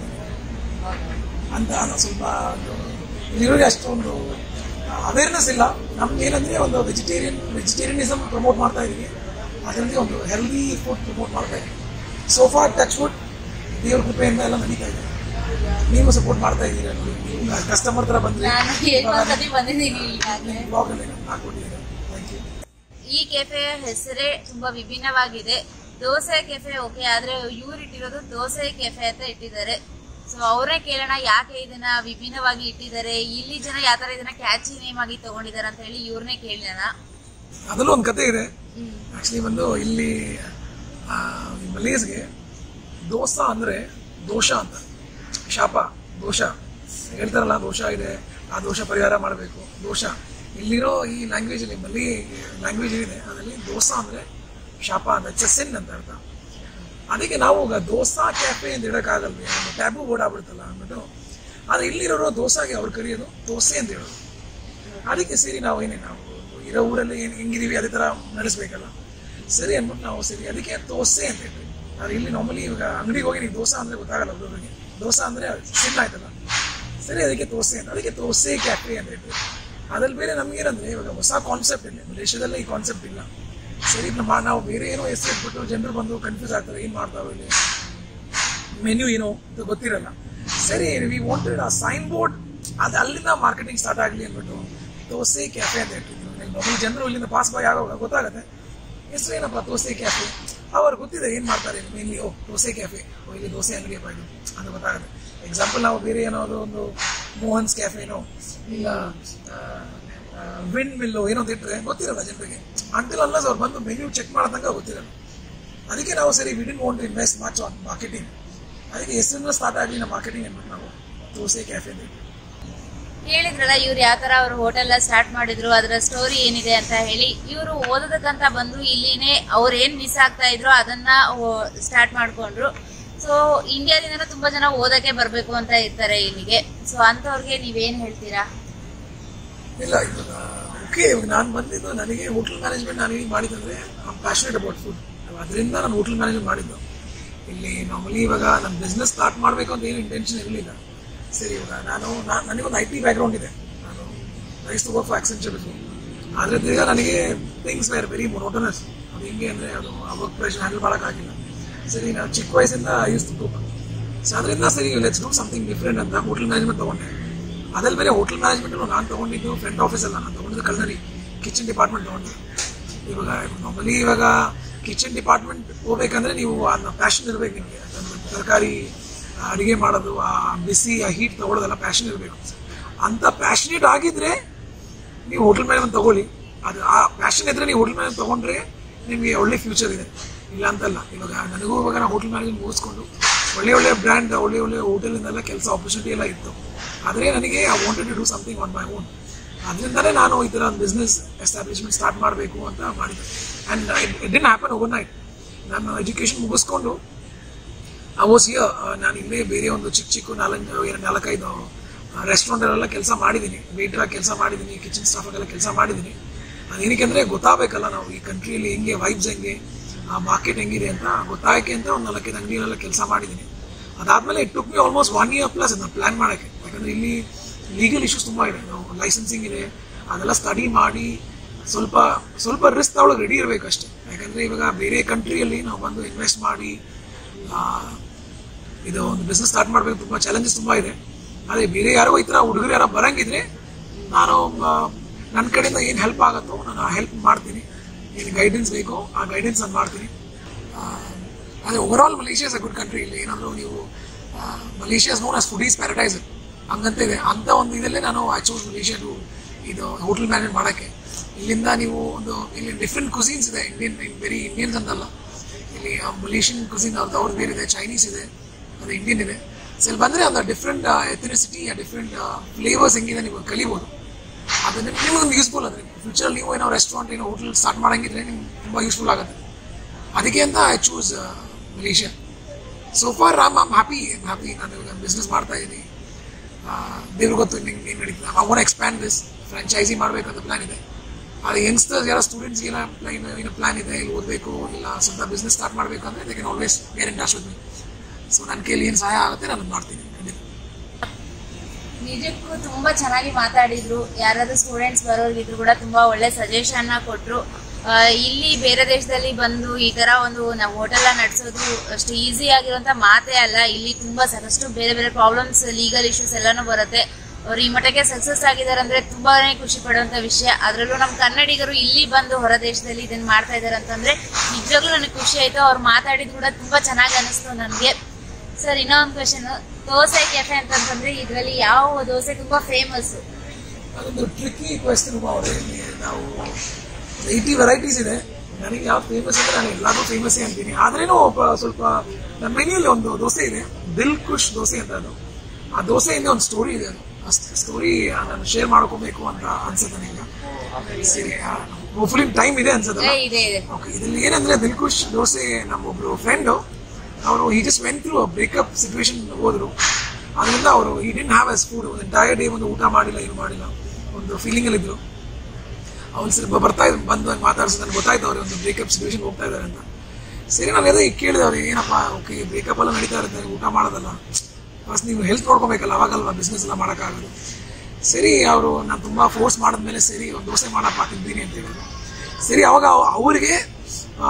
ಅಂತ ನಾವು ಸ್ವಲ್ಪ ಒಂದು ಇಲ್ಲಿರೋರಿಗೆ ಅಷ್ಟೊಂದು ಅವೇರ್ನೆಸ್ ಇಲ್ಲ ನಮ್ಗೆ ಏನಂದ್ರೆ ಒಂದು ವೆಜಿಟೇರಿಯನ್ ವೆಜಿಟೇರಿಯನಿಸಮ್ ಪ್ರಮೋಟ್ ಮಾಡ್ತಾ ಇದೀವಿ ಅದರಲ್ಲಿ ಒಂದು ಹೆಲ್ದಿ ಫುಡ್ ಪ್ರಮೋಟ್ ಮಾಡ್ತಾ ಇದೀವಿ ಸೋಫಾ ಟಚ್ ಫುಡ್ ದೇವ್ರ ಕೃಪೆಯಿಂದ ಎಲ್ಲ ನಡೀತಾ ಇದೆ ನೀವು ಸಪೋರ್ಟ್ ಮಾಡ್ತಾ ಇದ್ದೀರಾ ನೀವು ಕಸ್ಟಮರ್ ಥರ ಬಂದ್ರೆ ನಾನು ಏನ್ ಬಂದಿದ್ದೀನಿ ಈಗಾಗಲೇ ಬ್ಲಾಗಲ್ಲಿ ಹಾಕ್ಕೊಟ್ಟಿದ್ದೀರಾ ಥ್ಯಾಂಕ್ ಯು ಈ ಕೆಫೆ ಹೆಸರೇ ತುಂಬಾ ವಿಭಿನ್ನವಾಗಿದೆ ದೋಸೆ ಕೆಫೆ ಓಕೆ ಆದ್ರೆ ಇವ್ರು ಇಟ್ಟಿರೋದು ದೋಸೆ ಕೆಫೆ ಅಂತ ಇಟ್ಟಿದ್ದಾರೆ ಸೊ ಅವರೇ ಕೇಳೋಣ ಯಾಕೆ ಇದನ್ನ ವಿಭಿನ್ನವಾಗಿ ಇಟ್ಟಿದ್ದಾರೆ ಇಲ್ಲಿ ಜನ ಯಾವ ತರ ಇದನ್ನ ಕ್ಯಾಚಿ ನೇಮ್ ಆಗಿ ತಗೊಂಡಿದ್ದಾರೆ ಅಂತ ಹೇಳಿ ಇವ್ರನ್ನೇ ಕೇಳೋಣ ಅದರಲ್ಲೂ ಒಂದು ಕತೆ ಇದೆ ಆಕ್ಚುಲಿ ಬಂದು ಇಲ್ಲಿ ಮಲೇಸ್ಗೆ ದೋಸಾ ಅಂದ್ರೆ ದೋಷ ಅಂತ ಶಾಪ ದೋಷ ಹೇಳ್ತಾರಲ್ಲ ದೋಷ ಇದೆ ಆ ದೋಷ ಪರಿಹಾರ ಮಾಡಬೇಕು ದೋಷ ಇಲ್ಲಿರೋ ಈ ಲ್ಯಾಂಗ್ವೇಜ್ ಅಲ್ಲಿ ಮಲ್ಲಿ ಲ್ಯಾಂಗ್ವೇಜ್ ಏನಿದೆ ಅದರಲ್ಲಿ ದೋಸಾ ಅಂದ್ರೆ ಶಾಪ ಅಂತ ಚೆಸ್ಸಿನ್ ಅಂತ ಅರ್ಥ ಅದಕ್ಕೆ ನಾವು ಈಗ ದೋಸಾ ಕ್ಯಾಫೆ ಅಂತ ಹೇಳೋಕ್ಕಾಗಲ್ವೇ ಒಂದು ಟ್ಯಾಬು ಬೋರ್ಡ್ ಆಗ್ಬಿಡುತ್ತಲ್ಲ ಅಂದ್ಬಿಟ್ಟು ಆದರೆ ಇಲ್ಲಿರೋರು ದೋಸಾಗೆ ಅವ್ರು ಕರೆಯೋದು ದೋಸೆ ಅಂತ ಹೇಳೋದು ಅದಕ್ಕೆ ಸರಿ ನಾವು ಏನೇ ನಾವು ಇರೋ ಊರಲ್ಲಿ ಏನು ಹೆಂಗಿದೀವಿ ಅದೇ ಥರ ನಡೆಸ್ಬೇಕಲ್ಲ ಸರಿ ಅಂದ್ಬಿಟ್ಟು ನಾವು ಸರಿ ಅದಕ್ಕೆ ದೋಸೆ ಅಂತ ಹೇಳ್ತೀವಿ ನಾವು ಇಲ್ಲಿ ನಾರ್ಮಲಿ ಇವಾಗ ಅಂಗಡಿಗೆ ಹೋಗಿ ನೀವು ದೋಸೆ ಅಂದರೆ ಗೊತ್ತಾಗಲ್ಲ ಒಬ್ಬೊಬ್ಬರಿಗೆ ದೋಸೆ ಅಂದರೆ ಸಿನ್ ಆಯ್ತಲ್ಲ ಸರಿ ಅದಕ್ಕೆ ದೋಸೆ ಅಂತ ಅದಕ್ಕೆ ದೋಸೆ ಕ್ಯಾಫೆ ಅಂತ ಹೇಳ್ತೀವಿ ಅದ್ರಲ್ಲಿ ಬೇರೆ ನಮ್ಗೇನಂದ್ರೆ ಇವಾಗ ಹೊಸ ಕಾನ್ಸೆಪ್ಟ್ ಇಲ್ಲ ದೇಶದಲ್ಲೇ ಈ ಕಾನ್ಸೆಪ್ಟ್ ಇಲ್ಲ ಸರಿ ನಮ್ಮ ನಾವು ಬೇರೆ ಏನೋ ಹೆಸರು ಇಟ್ಬಿಟ್ಟು ಜನರು ಬಂದು ಕನ್ಫ್ಯೂಸ್ ಆಗ್ತಾರೆ ಏನು ಮಾಡ್ತಾವೆ ಇಲ್ಲಿ ಮೆನ್ಯೂ ಏನೋ ಅಂತ ಗೊತ್ತಿರಲ್ಲ ಸರಿ we wanted a sign board ಅದು ಅಲ್ಲಿಂದ ಮಾರ್ಕೆಟಿಂಗ್ ಸ್ಟಾರ್ಟ್ ಆಗಲಿ ಅಂದ್ಬಿಟ್ಟು ದೋಸೆ ಕ್ಯಾಫೆ ಅಂತ ಹೇಳ್ತಿದ್ರು ಮೊದಲು ಜನರು ಇಲ್ಲಿಂದ ಪಾಸ್ ಬಾಯ್ ಆಗೋವಾಗ ಗೊತ್ತಾಗುತ್ತೆ ಹೆಸರೇನಪ್ಪ ದೋಸೆ ಕ್ಯಾಫೆ ಅವ್ರು ಗೊತ್ತಿದೆ ಏನು ಮಾಡ್ತಾರೆ mainly oh dosa cafe oh ಇಲ್ಲಿ ದೋಸೆ ಅಂಗಡಿಯಪ್ಪ ಇದು ಅಂತ ಗೊತ್ತಾಗುತ್ತೆ ಎಕ್ಸಾಂಪಲ್ ನಾವು ಬೇರೆ ಏನಾದ್ರು ಒಂದು ಮೋಹನ್ಸ್ ಕ್ಯಾಫೆನೋ ಇಲ್ಲ ವಿಂಡ್ ಮಿಲ್ಲು ಏನೋ ಅಂತ ಇಟ್ಟರೆ ಗೊತ್ತಿರಲ್ಲ ಜನರಿಗೆ ಅಂಟಿಲ್ ಅಲ್ಲ ಅವ್ರು ಬಂದು ಮೆನ್ಯೂ ಚೆಕ್ ಮಾಡೋದಂಗ ಗೊತ್ತಿರಲ್ಲ ಅದಕ್ಕೆ ನಾವು ಸರಿ we didn't want invest much on marketing ಅದಕ್ಕೆ ಹೆಸರಿಂದ ಸ್ಟಾರ್ಟ್ ಆಗಲಿ ನಮ್ಮ ಮಾರ್ಕೆಟಿಂಗ್ ಅಂದ್ಬಿಟ್ಟು ನಾವು ದೋಸೆ ಕ್ಯಾಫೆ ಅಂತ ಇಟ್ವಿ. ಹೇಳಿದ್ರಲ್ಲ ಇವ್ರು ಯಾವ ತರ ಅವ್ರು ಹೋಟೆಲ್ ಸ್ಟಾರ್ಟ್ ಮಾಡಿದ್ರು ಅದರ ಸ್ಟೋರಿ ಏನಿದೆ ಅಂತ ಹೇಳಿ ಇವರು ಓದೋದಕ್ಕಂತ ಬಂದು ಇಲ್ಲಿನೇ ಅವ್ರು ಏನ್ ಮಿಸ್ ಆಗ್ತಾ ಇದ್ರು ಅದನ್ನ ಸ್ಟಾರ್ಟ್ ಮಾಡ್ಕೊಂಡ್ರು ಸೊ ಇಂಡಿಯಾದಿಂದ ತುಂಬಾ ಜನ ಓದಕ್ಕೆ ಬರ್ಬೇಕು ಅಂತ ಇರ್ತಾರೆ ಇಲ್ಲಿಗೆ ಸೊ ಅಂತವ್ರಿಗೆ ನೀವೇನ್ ಹೇಳ್ತೀರಾ ಇಲ್ಲ ಇವಾಗ ಓಕೆ ಇವಾಗ ನಾನು ಬಂದಿದ್ದು ನನಗೆ ಹೋಟೆಲ್ ಮ್ಯಾನೇಜ್ಮೆಂಟ್ ನಾನು ಏನು ಮಾಡಿದಂದ್ರೆ ಪ್ಯಾಷನೇಟ್ ಅಬೌಟ್ ಫುಡ್ ಅದರಿಂದ ನಾನು ಹೋಟೆಲ್ ಮ್ಯಾನೇಜ್ಮೆಂಟ್ ಮಾಡಿದ್ದು ಇಲ್ಲಿ ನಾರ್ಮಲಿ ಇವಾಗ ನನ್ನ ಬಿಸ್ನೆಸ್ ಸ್ಟಾರ್ಟ್ ಮಾಡಬೇಕು ಅಂತ ಏನು ಇಂಟೆನ್ಷನ್ ಇರಲಿಲ್ಲ ಸರಿ ಇವಾಗ ನಾನು ನಾ- ನನಗೊಂದು ಐ ಟಿ ಬ್ಯಾಕ್ಗ್ರೌಂಡ್ ಇದೆ ನಾನು rise to work for Accenture ಆದರೆ ಈಗ ನನಗೆ ಥಿಂಗ್ಸ್ ವೇರ್ ವೆರಿ ಮೊನೋಟನಸ್ ಅದು ಹೆಂಗೆ ಅಂದರೆ ಅದು ಆ ವರ್ಕ್ ಪ್ರೆಷರ್ ಹ್ಯಾಂಡಲ್ ಮಾಡೋಕ್ಕಾಗಿಲ್ಲ ಸರಿ ನಾನು ಚಿಕ್ಕ ವಯಸ್ಸಿಂದ ಯೂಸ್ ಟು ಸೊ ಅದರಿಂದ ಸರಿ ಲೆಟ್ಸ್ ಡೂ ಸಮಥಿಂಗ್ ಡಿಫ್ರೆಂಟ್ ಅಂತ ಹೋಟೆಲ್ ಮ್ಯಾನೇಜ್ಮೆಂಟ್ ತೊಗೊಂಡೆ ಅದ್ರಲ್ಲಿ ಬೇರೆ ಹೋಟೆಲ್ ಮ್ಯಾನೇಜ್ಮೆಂಟ್ ನಾನು ತೊಗೊಂಡಿದ್ದು ಫ್ರಂಟ್ ಆಫೀಸ್ ಅಲ್ಲ ನಾನು ತೊಗೊಂಡಿದ್ದು ಕಲ್ನರಿ ಕಿಚನ್ ಡಿಪಾರ್ಟ್ಮೆಂಟ್ ತೊಗೊಂಡೆ ಇವಾಗ ನಾರ್ಮಲಿ ಇವಾಗ ಕಿಚನ್ ಡಿಪಾರ್ಟ್ಮೆಂಟ್ ಹೋಗ್ಬೇಕಂದ್ರೆ ನೀವು ಅದನ್ನ ಪ್ಯಾಷನ್ ಇರಬೇಕು ನಿಮಗೆ ತರಕಾರಿ ಅಡುಗೆ ಮಾಡೋದು ಆ ಬಿಸಿ ಆ ಹೀಟ್ ತಗೊಳ್ಳೋದೆಲ್ಲ ಪ್ಯಾಷನ್ ಇರಬೇಕು ಅಂತ ಪ್ಯಾಷನೇಟ್ ಆಗಿದ್ರೆ ನೀವು ಹೋಟೆಲ್ ಮ್ಯಾನೇಜ್ಮೆಂಟ್ ತಗೊಳ್ಳಿ ಅದು ಆ ಪ್ಯಾಷನ್ ಇದ್ರೆ ನೀವು ಹೋಟೆಲ್ ಮ್ಯಾನೇಜ್ಮೆಂಟ್ ತೊಗೊಂಡ್ರೆ ನಿಮಗೆ ಒಳ್ಳೆ ಫ್ಯೂಚರ್ ಇದೆ ಇಲ್ಲ ಅಂತಲ್ಲ ಇವಾಗ ನನಗೂ ಇವಾಗ ನಾನು ಹೋಟೆಲ್ ಮ್ಯಾನೇಜ್ಮೆಂಟ್ ಮುಗಿಸ್ಕೊಂಡು ಒಳ್ಳೆ ಒಳ್ಳೆ ಬ್ರ್ಯಾಂಡ್ ಒಳ್ಳೆ ಒಳ್ಳೆ ಹೋಟೆಲಿಂದೆಲ್ಲ ಕೆಲಸ ಆಪರ್ಚುನಿಟಿ ಎಲ್ಲ ಇತ್ತು ಆದರೆ ನನಗೆ I wanted to do something on my own ಅದರಿಂದಲೇ ನಾನು ಈ ಥರ ಒಂದು ಬಿಸ್ನೆಸ್ ಎಸ್ಟಾಬ್ಲಿಷ್ಮೆಂಟ್ ಸ್ಟಾರ್ಟ್ ಮಾಡಬೇಕು ಅಂತ ಮಾಡಿದೆ and it didn't happen overnight ನಾನು ಎಜುಕೇಷನ್ ಮುಗಿಸ್ಕೊಂಡು ಆ ವಾಸ್ ಇಯರ್ ನಾನು ಇಲ್ಲೇ ಬೇರೆ ಒಂದು ಚಿಕ್ಕ ಚಿಕ್ಕ ನಾಲ್ಕು ಎರಡು ನಾಲ್ಕೈದು ರೆಸ್ಟೋರೆಂಟಲ್ಲೆಲ್ಲ ಕೆಲಸ ಮಾಡಿದ್ದೀನಿ ವೇಟರ್ ಕೆಲಸ ಮಾಡಿದ್ದೀನಿ ಕಿಚನ್ ಸ್ಟಾಫಾಗೆಲ್ಲ ಕೆಲಸ ಮಾಡಿದ್ದೀನಿ ಅದೇನಕ್ಕೆ ಅಂದರೆ ಗೊತ್ತಾಗಬೇಕಲ್ಲ ನಾವು ಈ ಕಂಟ್ರಿಯಲ್ಲಿ ಹೆಂಗೆ ವೈಬ್ಸ್ ಹೆಂಗೆ ಆ ಮಾರ್ಕೆಟ್ ಹೆಂಗಿದೆ ಅಂತ ಗೊತ್ತಾಗಕ್ಕೆ ಅಂತ ಒಂದು ನಾಲ್ಕೈದು ಅಂಗಡಿಯಲ್ಲೆಲ್ಲ ಕೆಲಸ ಮಾಡಿದ್ದೀನಿ ಅದಾದಮೇಲೆ it took me almost one year plus ಅದನ್ನ ಪ್ಲ್ಯಾನ್ ಮಾಡೋಕ್ಕೆ ಯಾಕಂದರೆ ಇಲ್ಲಿ ಲೀಗಲ್ ಇಶ್ಯೂಸ್ ತುಂಬ ಇದೆ ನಾವು ಲೈಸೆನ್ಸಿಂಗ್ ಇದೆ ಅದೆಲ್ಲ ಸ್ಟಡಿ ಮಾಡಿ ಸ್ವಲ್ಪ ಸ್ವಲ್ಪ ರಿಸ್ಕ್ ತಗೊಳಗೆ ರೆಡಿ ಇರಬೇಕಷ್ಟೇ ಯಾಕಂದರೆ ಇವಾಗ ಬೇರೆ ಕಂಟ್ರಿಯಲ್ಲಿ ನಾವು ಬಂದು ಇನ್ವೆಸ್ಟ್ ಮಾಡಿ ಆ, ಇದು ಒಂದು ಬಿಸ್ನೆಸ್ ಸ್ಟಾರ್ಟ್ ಮಾಡಬೇಕು ತುಂಬ ಚಾಲೆಂಜಸ್ ತುಂಬ ಇದೆ ಅದೇ ಬೇರೆ ಯಾರೋ ಈ ಥರ ಹುಡುಗರು ಯಾರೋ ಬರಂಗಿದ್ರೆ ನಾನು ನನ್ನ ಕಡೆಯಿಂದ ಏನು ಹೆಲ್ಪ್ ಆಗುತ್ತೋ ನಾನು ಆ ಹೆಲ್ಪ್ ಮಾಡ್ತೀನಿ ಏನು ಗೈಡೆನ್ಸ್ ಬೇಕೋ ಆ ಗೈಡೆನ್ಸ್ ನಾನು ಮಾಡ್ತೀನಿ ಆ, ಅದೇ overall Malaysia a good country ಇಲ್ಲಿ ಏನಾದರೂ ನೀವು Malaysia's known as foodies paradise ಹಂಗಂತ ಇದೆ ಅಂತ ಒಂದು ಇದಲ್ಲೇ ನಾನು ಐ ಚೂಸ್ ಮಲೇಷಿಯಾ ಟು ಇದು ಹೋಟೆಲ್ ಮ್ಯಾನೇಜ್ ಮಾಡೋಕ್ಕೆ ಇಲ್ಲಿಂದ ನೀವು ಒಂದು ಇಲ್ಲಿ ಡಿಫ್ರೆಂಟ್ ಕುಸೀನ್ಸ್ ಇದೆ ಇಂಡಿಯನ್ ವೆರಿ ಇಂಡಿಯನ್ಸ್ ಅಂತಲ್ಲ ಇಲ್ಲಿ ಮಲೇಷಿಯನ್ ಕುಸಿನ್ ಅವ್ರದ್ದು ಅವ್ರದ್ದು ಬೇರೆ ಇದೆ ಚೈನೀಸ್ ಇದೆ ಅದು ಇಂಡಿಯನ್ ಇದೆ ಸೊ ಇಲ್ಲಿ ಬಂದರೆ ಒಂದು ಡಿಫ್ರೆಂಟ್ ಎಥನಿಸಿಟಿ ಡಿಫ್ರೆಂಟ್ ಫ್ಲೇವರ್ಸ್ ಹೆಂಗಿದೆ ನೀವು ಕಲಿಬೋದು ಅದು ನಿಮ್ಗೊಂದು ಯೂಸ್ಫುಲ್ ಅಂದರೆ ಫ್ಯೂಚರಲ್ಲಿ ನೀವು ಏನೋ ರೆಸ್ಟೋರೆಂಟ್ ಏನೋ ಹೋಟೆಲ್ ಸ್ಟಾರ್ಟ್ ಮಾಡಂಗಿದ್ರೆ ನಿಮ್ಗೆ ತುಂಬ ಯೂಸ್ಫುಲ್ ಆಗುತ್ತೆ ಅದಕ್ಕೆ ಅಂತ I choose Malaysia so far I'm I'm happy happy ನಾನು ಇವಾಗ ಬಿಸ್ನೆಸ್ ಮಾಡ್ತಾ ಇದ್ದೀನಿ ದೇವ್ರಿಗೆ ಗೊತ್ತು ನಿಂಗೆ ಏನು ನಡೀತದೆ I want expand this franchise ಮಾಡಬೇಕಂತ ಪ್ಲಾನ್ ಇದೆ ಅದು ಯಂಗ್ಸ್ಟರ್ಸ್ ಯಾರೋ ಸ್ಟೂಡೆಂಟ್ಸ್ಗೆ ಏನೋ ಪ್ಲಾನ್ ಏನೋ ಪ್ಲಾನ್ ಇದೆ ಇಲ್ಲಿ ಓದಬೇಕು ಇಲ್ಲ ಸ್ವಂತ ಬಿಸ್ನೆಸ್ ಸ್ಟಾರ್ಟ್ ಮಾಡಬೇಕು ಅಂದರೆ ದೇ ಕ್ಯಾನ್ ಆಲ್ವೇಸ್ ಬೇರೆ ಟಚ್ ವಿತ್ ಮೀ ಸೊ ನನ್ನ ಕೈಲಿ ಏನು ಸಹಾಯ ಆಗುತ್ತೆ ನಾನು ಮಾಡ್ತೀನಿ ಖಂಡಿತ ನಿಜಕ್ಕೂ ತುಂಬಾ ಚೆನ್ನಾಗಿ ಮಾತಾಡಿದ್ರು ಯಾರಾದ್ರೂ ಸ್ಟೂಡೆಂಟ್ಸ್ ಬರೋರ್ಗಿದ್ರು ಕೂಡ ತುಂಬಾ ಒಳ್ಳೆ ಸಜೆಷನ್ ಕೊಟ್ರು ಆ, ಇಲ್ಲಿ ಬೇರೆ ದೇಶದಲ್ಲಿ ಬಂದು ಈ ತರ ಒಂದು ನಾವು ಹೋಟೆಲ್ ನಡೆಸೋದು ಅಷ್ಟು ಈಸಿ ಆಗಿರುವಂತ ಮಾತೇ ಅಲ್ಲ ಇಲ್ಲಿ ತುಂಬಾ ಸಾಕಷ್ಟು ಬೇರೆ ಬೇರೆ ಪ್ರಾಬ್ಲಮ್ಸ್ ಲೀಗಲ್ ಇಶ್ಯೂಸ್ ಎಲ್ಲಾನು ಬರುತ್ತೆ ಅವ್ರು ಈ ಮಟ್ಟಕ್ಕೆ ಸಕ್ಸಸ್ ಆಗಿದ್ದಾರೆ ಅಂದ್ರೆ ತುಂಬಾನೇ ಖುಷಿ ಪಡುವಂತ ವಿಷಯ ಅದ್ರಲ್ಲೂ ನಮ್ಮ ಕನ್ನಡಿಗರು ಇಲ್ಲಿ ಬಂದು ಹೊರ ದೇಶದಲ್ಲಿ ಇದನ್ನ ಮಾಡ್ತಾ ಇದಾರೆ ಅಂತಂದ್ರೆ ನಿಜವಾಗ್ಲೂ ನನಗೆ ಖುಷಿ ಆಯ್ತು ಅವ್ರು ಮಾತಾಡಿದ್ ಕೂಡ ತುಂಬಾ ಚೆನ್ನಾಗಿ ಅನಿಸ್ತು ನನಗೆ ಸರ್ ಇನ್ನೊಂದು ಕ್ವಶನ್ ದೋಸೆ ಕೆಫೆ ಅಂತಂತಂದ್ರೆ ಇದರಲ್ಲಿ ಯಾವ ದೋಸೆ ತುಂಬಾ ಫೇಮಸ್ ಅದೊಂದು ಟ್ರಿಕ್ಕಿ ಕ್ವೆಶ್ಚನ್ ಅವರೇ ನಾವು ಏಯ್ಟಿ ವೆರೈಟೀಸ್ ಇದೆ ನನಗೆ ಯಾವ್ದು ಫೇಮಸ್ ಅಂದ್ರೆ ನಾನು ಎಲ್ಲಾನು ಫೇಮಸ್ ಅಂತೀನಿ ಆದ್ರೇನು ಒಬ್ಬ ಸ್ವಲ್ಪ ನನ್ನ ಮನೆಯಲ್ಲಿ ಒಂದು ದೋಸೆ ಇದೆ ದಿಲ್ ಖುಷ್ ದೋಸೆ ಅಂತ ಅದು ಆ ದೋಸೆ ಹಿಂದೆ ಒಂದು ಸ್ಟೋರಿ ಇದೆ ಅದು ಆ ಸ್ಟೋರಿ ನಾನು ಶೇರ್ ಮಾಡ್ಕೋಬೇಕು ಅಂತ ಅನ್ಸುತ್ತೆ ನನಗೆ ಸರಿ ಹೋಪ್ಫುಲಿ ಟೈಮ್ ಇದೆ ಅನ್ಸುತ್ತಲ್ಲ ಇದೆ ಇದೆ ಓಕೆ ಇದ್ರಲ್ಲಿ ಏನಂದ್ರೆ ದಿಲ್ಖುಷ್ ದೋಸೆ ನಮ್ಮೊಬ್ರು ಫ್ರೆಂಡ್ ಅವರು ಈ just went through breakup situation ಹೋದ್ರು ಅದರಿಂದ ಅವರು ಈ ಡಿನ್ ಹ್ಯಾವ್ ಎಸ್ ಫುಡ್ ಒಂದು ಎಂಟೈರ್ ಡೇ ಒಂದು ಊಟ ಮಾಡಿಲ್ಲ ಏನು ಮಾಡಿಲ್ಲ ಒಂದು ಫೀಲಿಂಗ್ ಅಲ್ಲಿ ಇದ್ರು ಅವ್ನು ಸ್ವಲ್ಪ ಬರ್ತಾ ಇದ್ರು ಬಂದು ಮಾತಾಡ್ಸಿ ನನಗೆ ಗೊತ್ತಾಯ್ತು ಅವ್ರಿಗೆ ಒಂದು ಬ್ರೇಕಪ್ ಸಿಚುವೇಶನ್ ಹೋಗ್ತಾ ಇದ್ದಾರೆ ಅಂತ ಸರಿ ನಾನು ಅದೇ ಕೇಳಿದೆ ಅವ್ರಿಗೆ ಏನಪ್ಪ ಓಕೆ ಬ್ರೇಕಪ್ ಎಲ್ಲ ನಡೀತಾ ಇರುತ್ತೆ ಊಟ ಮಾಡೋದಲ್ಲ ಫಸ್ಟ್ ನೀವು ಹೆಲ್ತ್ ನೋಡ್ಕೋಬೇಕಲ್ಲ ಅವಾಗಲ್ವಾ ಬಿಸ್ನೆಸ್ ಎಲ್ಲ ಮಾಡೋಕ್ಕಾಗೋದು ಸರಿ ಅವರು ನಾನು ತುಂಬ ಫೋರ್ಸ್ ಮಾಡಿದ್ಮೇಲೆ ಸರಿ ಒಂದು ದೋಸೆ ಮಾಡಪ್ಪ ತಿಂತೀನಿ ಅಂತ ಹೇಳಿದ್ರು ಸರಿ ಅವಾಗ ಅವ್- ಅವರಿಗೆ ಆ,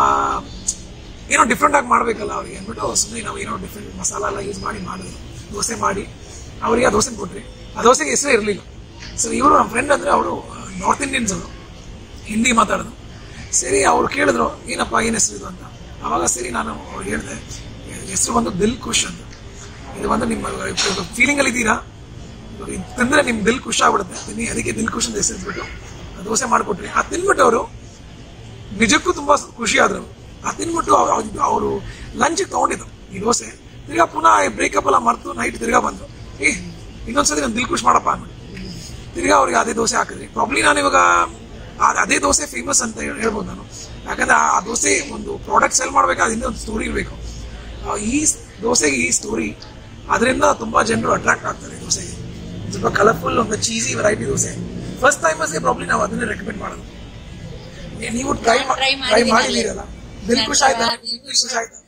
ಏನೋ ಡಿಫ್ರೆಂಟ್ ಆಗಿ ಮಾಡಬೇಕಲ್ಲ ಅವ್ರಿಗೆ ಅಂದ್ಬಿಟ್ಟು ಸುಮ್ಮನೆ ನಾವು ಏನೋ ಡಿಫ್ರೆಂಟ್ ಮಸಾಲ ಎಲ್ಲ ಯೂಸ್ ಮಾಡಿ ಮಾಡಿದ್ರು ದೋಸೆ ಮಾಡಿ ಅವರಿಗೆ ಆ ದೋಸೆ ಕೊಟ್ರಿ ಆ ದೋಸೆಗೆ ಹೆಸರೇ ಇರಲಿಲ್ಲ ಸೊ ಇವರು ನಮ್ಮ ಫ್ರೆಂಡ್ ಅಂದರೆ ಅವರು ನಾರ್ತ್ ಇಂಡಿಯನ್ಸ್ ಅವರು ಹಿಂದಿ ಮಾತಾಡೋದು ಸರಿ ಅವ್ರು ಕೇಳಿದ್ರು ಏನಪ್ಪ ಏನು ಹೆಸರು ಇದು ಅಂತ ಅವಾಗ ಸರಿ ನಾನು ಅವ್ರಿಗೆ ಹೇಳಿದೆ ಹೆಸರು ಬಂದು ದಿಲ್ ಖುಷ್ ಅಂತ ಇದು ಬಂದು ನಿಮ್ಮ ಫೀಲಿಂಗ್ ಅಲ್ಲಿ ಇದ್ದೀರಾ ಇವಾಗ ಇದು ತಿಂದ್ರೆ ನಿಮ್ ದಿಲ್ ಖುಷ್ ಆಗ್ಬಿಡುತ್ತೆ ತಿನ್ನಿ ಅದಕ್ಕೆ ದಿಲ್ ಖುಷ್ ಅಂತ ಹೆಸರಿಸ್ಬಿಟ್ಟು ಆ ದೋಸೆ ಮಾಡಿಕೊಟ್ರಿ ಅದು ತಿನ್ಬಿಟ್ಟು ಅವರು ನಿಜಕ್ಕೂ ತುಂಬಾ ಖುಷಿ ಆದ್ರು ಅದು ತಿನ್ಬಿಟ್ಟು ಅವರು ಲಂಚ್ ತಗೊಂಡಿದ್ರು ಈ ದೋಸೆ ತಿರ್ಗಾ ಪುನಃ ಬ್ರೇಕಪ್ ಎಲ್ಲ ಮರ್ತು ನೈಟ್ ತಿರ್ಗಾ ಬಂದ್ರು ಏ ಇನ್ನೊಂದ್ಸತಿ ನಾನು ದಿಲ್ ಖುಷ್ ಮಾಡಪ್ಪ ಅಂದ್ಬಿಟ್ಟು ತಿರ್ಗಾ ಅವ್ರಿಗೆ ಅದೇ ದೋಸೆ ಹಾಕಿದ್ರಿ ಪ್ರಾಬ್ಲಿ ನಾನು ಇವಾಗ ಆ- ಅದೇ ದೋಸೆ ಫೇಮಸ್ ಅಂತ ಹೇಳ್- ಹೇಳ್ಬೋದು ನಾನು ಯಾಕಂದ್ರೆ ಆ ಆ ದೋಸೆ ಒಂದು ಪ್ರಾಡಕ್ಟ್ ಸೆಲ್ ಮಾಡ್ಬೇಕಾದ್ರೆ ಹಿಂದೆ ಒಂದು ಸ್ಟೋರಿ ಇರಬೇಕು ಈ ಸ್- ದೋಸೆಗೆ ಈ ಸ್ಟೋರಿ ಅದರಿಂದ ತುಂಬಾ ಜನರು ಅಟ್ರಾಕ್ಟ್ ಆಗ್ತಾರೆ ಈ ದೋಸೆಗೆ ಒಂದ್ ಸ್ವಲ್ಪ ಕಲರ್ಫುಲ್ ಒಂದು ಚೀಸಿ ವೆರೈಟಿ ದೋಸೆ ಫಸ್ಟ್ ಟೈಮರ್ಸ್ಗೆ ಪ್ರಾಬ್ಲಿ ನಾವು ಅದನ್ನೇ ರೆಕಮೆಂಡ್ ಮಾಡೋದು ಏ, ನೀವು ಟ್ರೈ Try ಟ್ರೈ ಮಾಡಿದ್ದೀನಲ್ಲ. ಮಾಡಿದ್ದೀರಲ್ಲ ದಿಲ್ ಖುಷ್ ಆಯ್ತಾ ನಾನು ದಿಲ್ ಖುಷ್ ಆಯ್ತಾ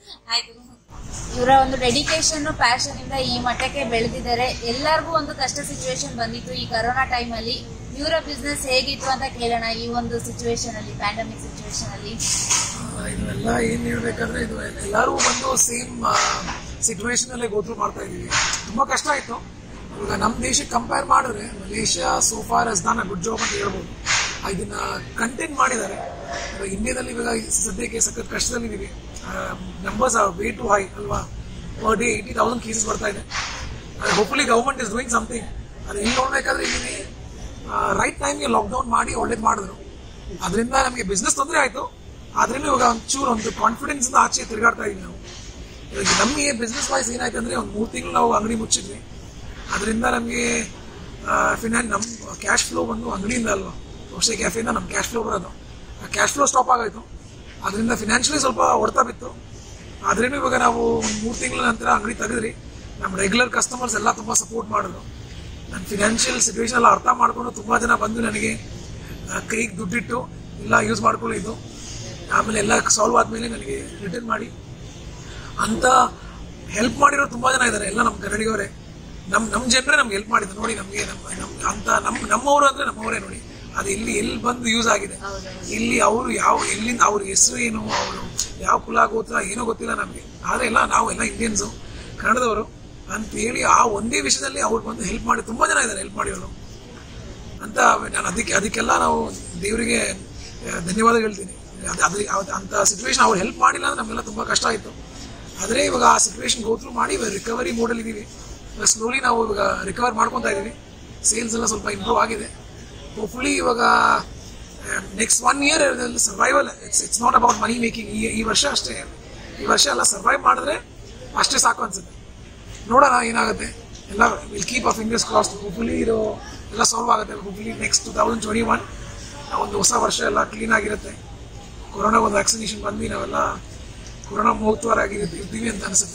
ಇವರ ಒಂದು ಡೆಡಿಕೇಶನ್ ಪ್ಯಾಷನ್ ಇಂದ ಈ ಮಟ್ಟಕ್ಕೆ ಬೆಳೆದಿದ್ದಾರೆ ಎಲ್ಲರಿಗೂ ಒಂದು ಕಷ್ಟ ಸಿಚುವೇಶನ್ ಬಂದಿತ್ತು ಈ ಕರೋನಾ ಟೈಮ್ ಅಲ್ಲಿ ಇವರ ಬಿಸ್ನೆಸ್ ಹೇಗಿತ್ತು ಅಂತ ಕೇಳೋಣ ಈ ಒಂದು ಸಿಚುವೇಶನ್ ಅಲ್ಲಿ ಪ್ಯಾಂಡಮಿಕ್ ಸಿಚುವೇಶನ್ ಅಲ್ಲಿ ಆ, ಇದೆಲ್ಲ ಏನ್ ಹೇಳ್ಬೇಕಂದ್ರೆ ಇದು ಎಲ್ಲರೂ ಬಂದು ಸೇಮ್ ಸಿಚುವೇಶನ್ ಅಲ್ಲೇ ಗೋತ್ರು ಮಾಡ್ತಾ ಇದೀವಿ ತುಂಬಾ ಕಷ್ಟ ಆಯ್ತು ಇವಾಗ ನಮ್ಮ ದೇಶಕ್ಕೆ ಕಂಪೇರ್ ಮಾಡಿದ್ರೆ Malaysia so far has done a good job ಅಂತ ಹೇಳ್ಬೋದು ಆ, ಇದನ್ನ ಕಂಟೆಂಟ್ ಮಾಡಿದ್ದಾರೆ ಇವಾಗ ಇಂಡಿಯಾದಲ್ಲಿ ಇವಾಗ ಈ ಸದ್ಯಕ್ಕೆ ಸಖತ್ ಕಷ್ಟದಲ್ಲಿದ್ದೀವಿ numbers are way too high ಅಲ್ವಾ per day eighty thousand cases ಬರ್ತಾ ಇದೆ hopefully government is doing something ಅದು ಇಲ್ಲಿ ನೋಡ್ಬೇಕಾದ್ರೆ ಇಲ್ಲಿ ರೈಟ್ ಟೈಮ್ಗೆ ಲಾಕ್ಡೌನ್ ಮಾಡಿ ಒಳ್ಳೇದು ಮಾಡಿದ್ರು ಅದರಿಂದ ನಮಗೆ ಬಿಸ್ನೆಸ್ ತೊಂದರೆ ಆಯ್ತು ಆದ್ರಿಂದ ಇವಾಗ ಒಂಚೂರು ಒಂದು ಕಾನ್ಫಿಡೆನ್ಸ್ ಇಂದ ಆಚೆ ತಿರುಗಾಡ್ತಾ ಇದೀವಿ ನಾವು ಇವಾಗ ನಮಗೆ ಬಿಸ್ನೆಸ್ ವೈಸ್ ಏನಾಯ್ತು ಅಂದ್ರೆ ಒಂದು ಮೂರು ತಿಂಗಳು ನಾವು ಅಂಗಡಿ ಮುಚ್ಚಿದ್ವಿ ಅದರಿಂದ ನಮಗೆ ಫಿನಾನ್ ನಮ್ಮ ಕ್ಯಾಶ್ ಫ್ಲೋ ಬಂದು ಅಂಗಡಿಯಿಂದ ಅಲ್ವಾ ದೋಸೆ ಕ್ಯಾಫೆಯಿಂದ ನಮ್ಮ ಕ್ಯಾಶ್ ಫ್ಲೋ ಬರೋದು ಆ ಕ್ಯಾಶ್ ಫ್ಲೋ ಸ್ಟಾಪ್ ಆಗೋಯ್ತು ಅದರಿಂದ ಫಿನಾನ್ಷಿಯಲಿ ಸ್ವಲ್ಪ ಹೊಡ್ತಾ ಬಿತ್ತು ಆದ್ರೇನು ಇವಾಗ ನಾವು ಮೂರು ತಿಂಗಳ ನಂತರ ಅಂಗಡಿ ತೆಗೆದ್ರಿ ನಮ್ಮ ರೆಗ್ಯುಲರ್ ಕಸ್ಟಮರ್ಸ್ ಎಲ್ಲ ತುಂಬ ಸಪೋರ್ಟ್ ಮಾಡಿದ್ರು ನನ್ನ ಫಿನಾನ್ಷಿಯಲ್ ಸಿಚುವೇಶನ್ ಎಲ್ಲ ಅರ್ಥ ಮಾಡಿಕೊಂಡು ತುಂಬ ಜನ ಬಂದು ನನಗೆ ಆ, ಕೈಗೆ ದುಡ್ಡಿಟ್ಟು ಎಲ್ಲ ಯೂಸ್ ಮಾಡ್ಕೊಳ್ಳಿದ್ದು ಆಮೇಲೆ ಎಲ್ಲ ಸಾಲ್ವ್ ಆದಮೇಲೆ ನನಗೆ ರಿಟರ್ನ್ ಮಾಡಿ ಅಂತ ಹೆಲ್ಪ್ ಮಾಡಿರೋ ತುಂಬ ಜನ ಇದ್ದಾರೆ ಎಲ್ಲ ನಮ್ಮ ಕನ್ನಡಿಗವರೇ ನಮ್ಮ ನಮ್ಮ ಜನರೇ ನಮ್ಗೆ ಹೆಲ್ಪ್ ಮಾಡಿದ್ರು ನೋಡಿ ನಮಗೆ ನಮ್ಮ ನಮ್ಮ ಅಂತ ನಮ್ಮ ನಮ್ಮವರು ಅಂದರೆ ನಮ್ಮವರೇ ನೋಡಿ ಅದು ಎಲ್ಲಿ ಎಲ್ಲಿ ಬಂದು ಯೂಸ್ ಆಗಿದೆ ಇಲ್ಲಿ ಅವರು ಯಾವ ಎಲ್ಲಿಂದ ಅವ್ರ ಹೆಸರು ಏನು ಅವರು ಯಾವ ಕುಲ ಗೋತ್ರ ಏನೋ ಗೊತ್ತಿಲ್ಲ ನಮಗೆ ಆದರೆ ಎಲ್ಲ ನಾವು ಎಲ್ಲ ಇಂಡಿಯನ್ಸು ಕನ್ನಡದವರು ಅಂತೇಳಿ ಆ ಒಂದೇ ವಿಷಯದಲ್ಲಿ ಅವ್ರು ಬಂದು ಹೆಲ್ಪ್ ಮಾಡಿ ತುಂಬ ಜನ ಇದ್ದಾರೆ ಹೆಲ್ಪ್ ಮಾಡಿರೋರು ಅಂತ ನಾನು ಅದಕ್ಕೆ ಅದಕ್ಕೆಲ್ಲ ನಾವು ದೇವರಿಗೆ ಆ, ಧನ್ಯವಾದ ಹೇಳ್ತೀನಿ ಅದು ಅದ್ರ ಯಾವ್ದು ಅಂತ ಸಿಚುವೇಶನ್ ಅವ್ರು ಹೆಲ್ಪ್ ಮಾಡಿಲ್ಲ ಅಂದ್ರೆ ನಮಗೆಲ್ಲ ತುಂಬ ಕಷ್ಟ ಆಯಿತು ಆದರೆ ಇವಾಗ ಆ ಸಿಚುವೇಶನ್ ಗೋತ್ರು ಮಾಡಿ ರಿಕವರಿ ಮೋಡಲ್ಲಿ ಇದ್ದೀವಿ ಸ್ಲೋಲಿ ನಾವು ಇವಾಗ ರಿಕವರ್ ಮಾಡ್ಕೊತಾ ಇದ್ದೀವಿ ಸೇಲ್ಸ್ ಎಲ್ಲ ಸ್ವಲ್ಪ ಇಂಪ್ರೂವ್ ಆಗಿದೆ ಹೋಪ್ಫುಲಿ ಇವಾಗ next one year survival it's it's not about money making ಈ ಈ ವರ್ಷ ಅಷ್ಟೇ ಈ ವರ್ಷ ಎಲ್ಲ ಸರ್ವೈವ್ ಮಾಡಿದ್ರೆ ಅಷ್ಟೇ ಸಾಕು ಅನ್ಸುತ್ತೆ ನೋಡೋಣ ಏನಾಗುತ್ತೆ ಎಲ್ಲ will keep a fingers cross hopefully ಇದು ಎಲ್ಲ ಸಾಲ್ವ್ ಆಗುತ್ತೆ hopefully next two thousand twenty one ಒಂದು ಹೊಸ ವರ್ಷ ಎಲ್ಲ ಕ್ಲೀನ್ ಆಗಿರುತ್ತೆ ಕೊರೋನಾ ಒಂದು ವ್ಯಾಕ್ಸಿನೇಷನ್ ಬಂದು ನಾವೆಲ್ಲ ಕೊರೋನಾ ಮುಕ್ತವರಾಗಿರ್ತೀವಿ ಇರ್ತೀವಿ ಅಂತ ಅನಿಸುತ್ತೆ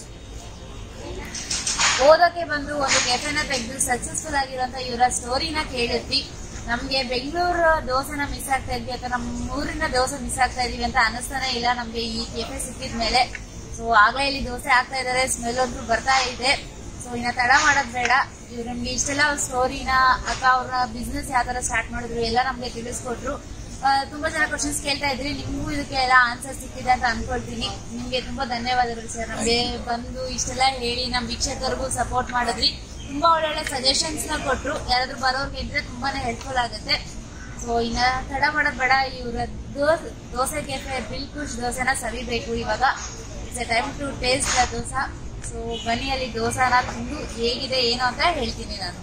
ಓದೋಕೆ ಬಂದು ಒಂದು ಕೆಫೆನ ತೆಗೆದು ಸಕ್ಸಸ್ಫುಲ್ ಆಗಿರೋಂಥ ಇವರ ಸ್ಟೋರಿನ ಕೇಳಿದ್ವಿ ನಮ್ಗೆ ಬೆಂಗಳೂರು ದೋಸೆನ ಮಿಸ್ ಆಗ್ತಾ ಇದ್ವಿ ಅಥವಾ ನಮ್ಮ ಊರಿನ ದೋಸೆ ಮಿಸ್ ಆಗ್ತಾ ಇದೀವಿ ಅಂತ ಅನಿಸ್ತಾನೆ ಇಲ್ಲ ನಮ್ಗೆ ಈ ಕೆಫೆ ಸಿಕ್ಕಿದ ಮೇಲೆ ಸೊ ಆಗ್ಲೇ ಇಲ್ಲಿ ದೋಸೆ ಆಗ್ತಾ ಇದಾರೆ ಸ್ಮೆಲ್ ಅಂತೂ ಬರ್ತಾ ಇದೆ ಸೊ ಇನ್ನ ತಡ ಮಾಡೋದ್ ಬೇಡ ಇವ್ರು ನಮ್ಗೆ ಇಷ್ಟೆಲ್ಲ ಸ್ಟೋರಿನ ಅಥವಾ ಅವ್ರ ಬಿಸ್ನೆಸ್ ಯಾವ ತರ ಸ್ಟಾರ್ಟ್ ಮಾಡಿದ್ರು ಎಲ್ಲ ನಮ್ಗೆ ತಿಳಿಸ್ಕೊಟ್ರು ಆ, ತುಂಬಾ ಜನ ಕ್ವಶನ್ಸ್ ಕೇಳ್ತಾ ಇದ್ರಿ ನಿಮ್ಗೂ ಇದಕ್ಕೆ ಎಲ್ಲ ಆನ್ಸರ್ ಸಿಕ್ಕಿದೆ ಅಂತ ಅನ್ಕೊಳ್ತೀನಿ ನಿಮ್ಗೆ ತುಂಬಾ ಧನ್ಯವಾದಗಳು ಸರ್ ನಮ್ಗೆ ಬಂದು ಇಷ್ಟೆಲ್ಲ ಹೇಳಿ ನಮ್ಮ ವೀಕ್ಷಕರಿಗೂ ಸಪೋರ್ಟ್ ಮಾಡಿದ್ರಿ ತುಂಬಾ ಒಳ್ಳೊಳ್ಳೆ ಸಜೆಷನ್ಸ್ ನ ಕೊಟ್ರು ಯಾರಾದ್ರೂ ಬರೋರ್ಗೆ ಇದ್ರೆ ತುಂಬಾನೇ ಹೆಲ್ಪ್ಫುಲ್ ಆಗುತ್ತೆ ಸೊ ಇನ್ನ ತಡ ಮಾಡೋದ್ ಬೇಡ ಇವರ ದೋಸೆ ದೋಸೆ ಕೆಫೆ ಬಿಲ್ ಖುಷ್ ದೋಸೆನ ಸವಿಬೇಕು ಇವಾಗ it's a time to taste the dosa so ಬನ್ನಿ ಅಲ್ಲಿ ದೋಸಾನ ತಿಂದು ಹೇಗಿದೆ ಏನು ಅಂತ ಹೇಳ್ತೀನಿ ನಾನು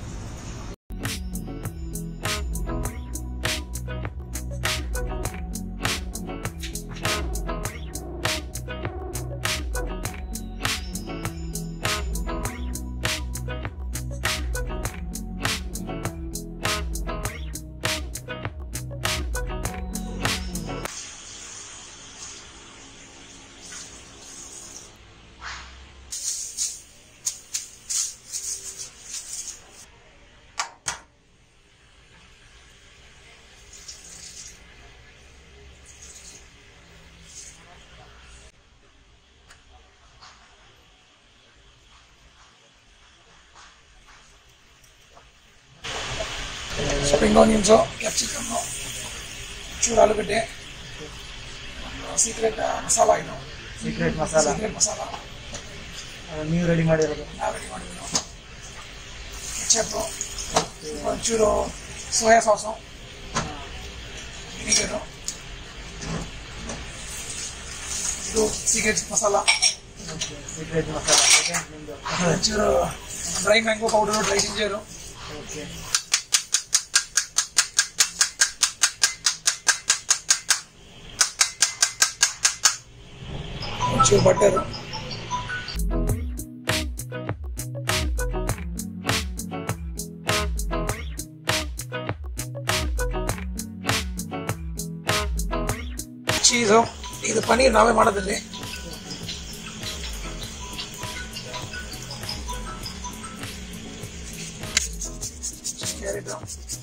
ಸ್ಪ್ರಿಂಗ್ ಆನಿಯನ್ಸು ಕ್ಯಾಪ್ಸಿಕಮ್ಮು ಚೂರು ಆಲೂಗಡ್ಡೆ ಸೀಕ್ರೆಟ್ ಮಸಾಲ ಇದು ಸೀಕ್ರೆಟ್ ಮಸಾಲ ಸೀಕ್ರೆಟ್ ಮಸಾಲ ಅದು ನೀವು ರೆಡಿ ಮಾಡಿರೋದು ನಾವು ರೆಡಿ ಮಾಡಿದ್ವಿ ಕೆಚಪ್ಪು ಒಂಚೂರು ಸೋಯಾ ಸಾಸು ವಿನಿಗರು ಇದು secret masala secret masala okay ನಿಮ್ಮದು ಒಂಚೂರು dry mango powder dry ginger okay ಒಂಚೂರು ಬಟರು ಚೀಸು ಇದು ಪನ್ನೀರ್ ನಾವೇ ಮಾಡೋದ್ರಲ್ಲಿ ಕ್ಯಾರೆಟು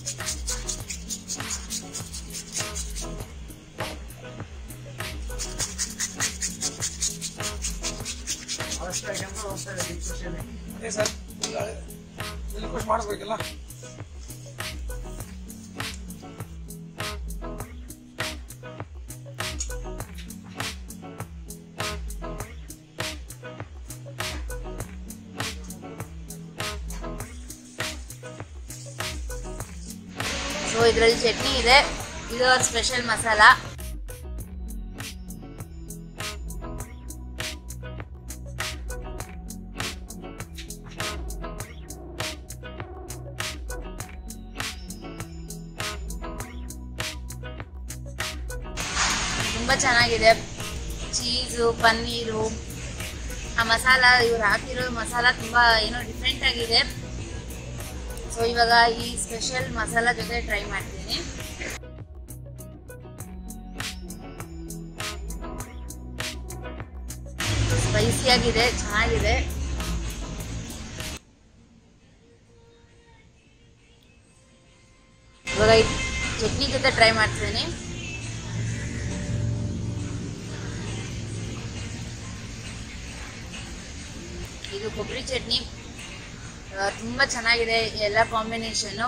ಅಷ್ಟು ಐಟಮ್ಸ್ ಹೋಗ್ತಾ ಇದೆ ಡಿಸ್ಕಷನ್ ಅದೇ ಸರ್ ಇಲ್ಲಿ ಖುಷಿ ಮಾಡಿಸ್ಬೇಕಲ್ಲ ಸೊ ಇದರಲ್ಲಿ ಚಟ್ನಿ ಇದೆ ಇದು ಅವ್ರ ಸ್ಪೆಷಲ್ ಮಸಾಲ ತುಂಬ ಚೆನ್ನಾಗಿದೆ ಚೀಸು ಪನ್ನೀರು ಆ ಮಸಾಲ ಇವ್ರು ಹಾಕಿರೋ ಮಸಾಲ ತುಂಬ ಏನೋ ಡಿಫ್ರೆಂಟ್ ಆಗಿದೆ ಸೊ ಇವಾಗ ಈ ಸ್ಪೆಷಲ್ ಮಸಾಲಾ ಜೊತೆ ಟ್ರೈ ಮಾಡ್ತೀನಿ ಸ್ಪೈಸಿಯಾಗಿದೆ ಚೆನ್ನಾಗಿದೆ ಇವಾಗ ಈ ಚಟ್ನಿ ಜೊತೆ ಟ್ರೈ ಮಾಡ್ತಿದ್ದೀನಿ ಇದು ಕೊಬ್ಬರಿ ಚಟ್ನಿ ಆ, ತುಂಬಾ ಚೆನ್ನಾಗಿದೆ ಎಲ್ಲ ಕಾಂಬಿನೇಷನ್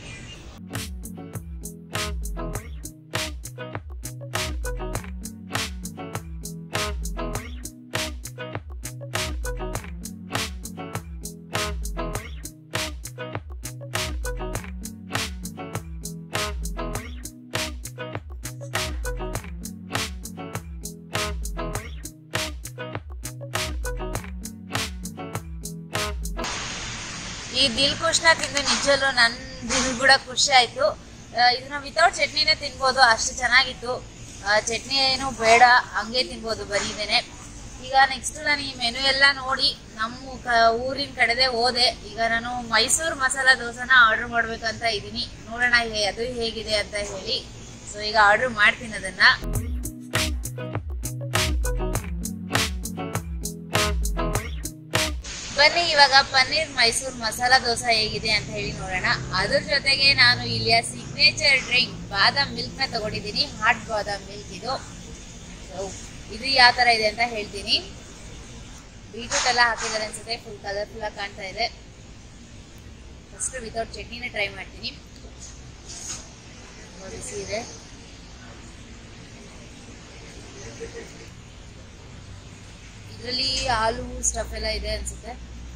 ಈ ದಿಲ್ ಕುಶ್ನ ತಿಂದು ನಿಜಲ್ಲೂ ನನ್ನ ದಿಲ್ ಕೂಡ ಖುಷಿ ಆಯ್ತು ಆ, ಇದನ್ನ ವಿತೌಟ್ ಚಟ್ನಿನೇ ತಿನ್ಬೋದು ಅಷ್ಟು ಚೆನ್ನಾಗಿತ್ತು ಆ, ಚಟ್ನಿ ಏನು ಬೇಡ ಹಂಗೆ ತಿನ್ಬೋದು ಬರೀ ಇದೇನೆ ಈಗ ನೆಕ್ಸ್ಟ್ ನಾನು ಈ ಮೆನು ಎಲ್ಲ ನೋಡಿ ನಮ್ಮ ಕ ಊರಿನ ಕಡೆದೇ ಹೋದೆ ಈಗ ನಾನು ಮೈಸೂರು ಮಸಾಲ ದೋಸೆನ ಆರ್ಡರ್ ಮಾಡ್ಬೇಕಂತ ಇದ್ದೀನಿ ನೋಡೋಣ ಹೇ- ಅದು ಹೇಗಿದೆ ಅಂತ ಹೇಳಿ ಸೊ ಈಗ ಆರ್ಡರ್ ಮಾಡ್ತೀನಿ ಅದನ್ನ ಬನ್ನಿ ಇವಾಗ ಪನ್ನೀರ್ ಮೈಸೂರು ಮಸಾಲಾ ದೋಸೆ ಹೇಗಿದೆ ಅಂತ ಹೇಳಿ ನೋಡೋಣ ಅದ್ರ ಜೊತೆಗೆ ನಾನು ಇಲ್ಲಿಯ ಸಿಗ್ನೇಚರ್ ಡ್ರಿಂಕ್ ಬಾದಾಮ್ ಮಿಲ್ಕ್ ನ ತಗೊಂಡಿದ್ದೀನಿ ಹಾಟ್ ಬಾದಾಮ್ ಮಿಲ್ಕ್ ಇದು So, ಇದು ಯಾವ ತರ ಇದೆ ಅಂತ ಹೇಳ್ತೀನಿ ಬೀಟ್ರೂಟ್ ಎಲ್ಲ ಹಾಕಿದ್ದಾರೆ ಅನ್ಸುತ್ತೆ ಫುಲ್ ಕಲರ್ಫುಲ್ ಆಗಿ ಕಾಣ್ತಾ ಇದೆ ಫಸ್ಟ್ ವಿತೌಟ್ ಚಟ್ನಿನೇ ಟ್ರೈ ಮಾಡ್ತೀನಿ ತುಂಬಾ ಬಿಸಿ ಇದೆ ಇದರಲ್ಲಿ ಹಾಲು ಸ್ಟಫ್ ಎಲ್ಲ ಇದೆ ಅನ್ಸುತ್ತೆ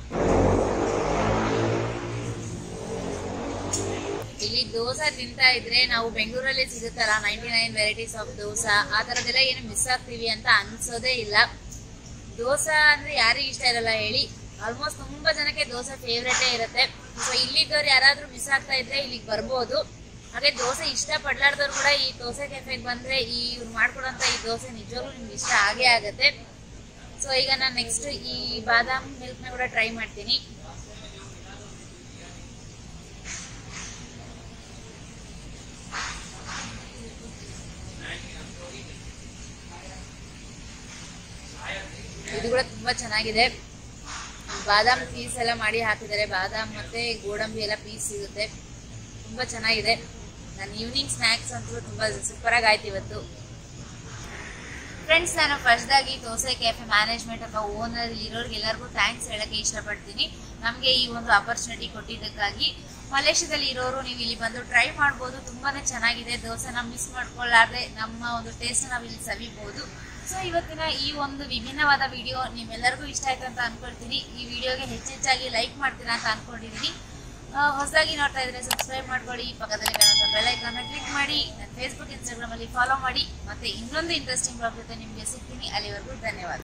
ಇಲ್ಲಿ ದೋಸೆ ತಿಂತಾ ಇದ್ರೆ ನಾವು ಬೆಂಗಳೂರಲ್ಲಿ ಸಿಗುತ್ತಲ್ಲ ninety nine varieties of dosa ಆ ಥರದ್ದೆಲ್ಲ ಏನು ಮಿಸ್ ಆಗ್ತೀವಿ ಅಂತ ಅನ್ಸೋದೇ ಇಲ್ಲ ದೋಸೆ ಅಂದ್ರೆ ಯಾರಿಗೆ ಇಷ್ಟ ಇರಲ್ಲ ಹೇಳಿ ಆಲ್ಮೋಸ್ಟ್ ತುಂಬಾ ಜನಕ್ಕೆ ದೋಸೆ ಫೇವ್ರೇಟೇ ಇರುತ್ತೆ ಸೊ ಇಲ್ಲಿದ್ದವ್ರು ಯಾರಾದ್ರೂ ಮಿಸ್ ಆಗ್ತಾ ಇದ್ರೆ ಇಲ್ಲಿಗೆ ಬರ್ಬೋದು ಹಾಗೆ ದೋಸೆ ಇಷ್ಟ ಪಡ್ಲಾರ್ದವ್ರು ಕೂಡ ಈ ದೋಸೆ ಕೆಫೆಗೆ ಬಂದ್ರೆ ಈ ಇವ್ರು ಮಾಡ್ಕೊಡೋಂಥ ಈ ದೋಸೆ ನಿಜವಾಗ್ಲೂ ನಿಮ್ಗೆ ಇಷ್ಟ ಆಗೇ ಆಗುತ್ತೆ ಸೊ ಈಗ ನಾನು ನೆಕ್ಸ್ಟ್ ಈ ಬಾದಾಮ್ ಮಿಲ್ಕ್ನ ಕೂಡ ಟ್ರೈ ಮಾಡ್ತೀನಿ ಇದು ಕೂಡ ತುಂಬಾ ಚೆನ್ನಾಗಿದೆ ಬಾದಾಮ್ ಪೀಸ್ ಎಲ್ಲ ಮಾಡಿ ಹಾಕಿದ್ದಾರೆ ಬಾದಾಮ್ ಮತ್ತೆ ಗೋಡಂಬಿ ಎಲ್ಲ ಪೀಸ್ ಸಿಗುತ್ತೆ ತುಂಬಾ ಚೆನ್ನಾಗಿದೆ ನಾನು ಈವ್ನಿಂಗ್ ಸ್ನ್ಯಾಕ್ಸ್ ಅಂತೂ ತುಂಬಾ ಸೂಪರ್ ಆಗಿ ಆಯ್ತು ಇವತ್ತು ಫ್ರೆಂಡ್ಸ್ ನಾನು ಫಸ್ಟ್ ಆಗಿ ದೋಸೆ ಕೆಫೆ ಮ್ಯಾನೇಜ್ಮೆಂಟ್ ಅಥವಾ ಓನರ್ ಇರೋರ್ಗೆ ಎಲ್ಲರಿಗೂ ಥ್ಯಾಂಕ್ಸ್ ಹೇಳಕ್ಕೆ ಇಷ್ಟಪಡ್ತೀನಿ ನಮಗೆ ಈ ಒಂದು ಅಪರ್ಚುನಿಟಿ ಕೊಟ್ಟಿದ್ದಕ್ಕಾಗಿ ಮಲೇಷ್ಯಾದಲ್ಲಿ ಇರೋರು ನೀವು ಇಲ್ಲಿ ಬಂದು ಟ್ರೈ ಮಾಡ್ಬೋದು ತುಂಬಾನೇ ಚೆನ್ನಾಗಿದೆ ದೋಸೆನ ಮಿಸ್ ಮಾಡ್ಕೊಳ್ಳಾರ್ದೆ ನಮ್ಮ ಒಂದು ಟೇಸ್ಟ್ ನಾವು ಇಲ್ಲಿ ಸವಿಬಹುದು ಸೊ ಇವತ್ತಿನ ಈ ಒಂದು ವಿಭಿನ್ನವಾದ ವಿಡಿಯೋ ನಿಮ್ಮೆಲ್ಲರಿಗೂ ಇಷ್ಟ ಆಯ್ತು ಅಂತ ಅನ್ಕೊಳ್ತೀನಿ ಈ ವಿಡಿಯೋಗೆ ಹೆಚ್ಚೆಚ್ಚಾಗಿ ಲೈಕ್ ಮಾಡ್ತೀರಾ ಅಂತ ಅನ್ಕೊಂಡಿದ್ದೀನಿ ಹೊಸದಾಗಿ ನೋಡ್ತಾ ಇದ್ರೆ ಸಬ್ಸ್ಕ್ರೈಬ್ ಮಾಡ್ಕೊಳ್ಳಿ ಪಕ್ಕದಲ್ಲಿ ಕಾಣುವಂಥ ಬೆಲ್ ಐಕಾನ್ನ ಕ್ಲಿಕ್ ಮಾಡಿ ನನ್ನ ಫೇಸ್ಬುಕ್ ಇನ್ಸ್ಟಾಗ್ರಾಮ್ ಅಲ್ಲಿ ಫಾಲೋ ಮಾಡಿ ಮತ್ತೆ ಇನ್ನೊಂದು ಇಂಟ್ರೆಸ್ಟಿಂಗ್ ಬ್ಲಾಗ್ ಜೊತೆ ನಿಮಗೆ ಸಿಗ್ತೀನಿ ಅಲ್ಲಿವರೆಗೂ ಧನ್ಯವಾದ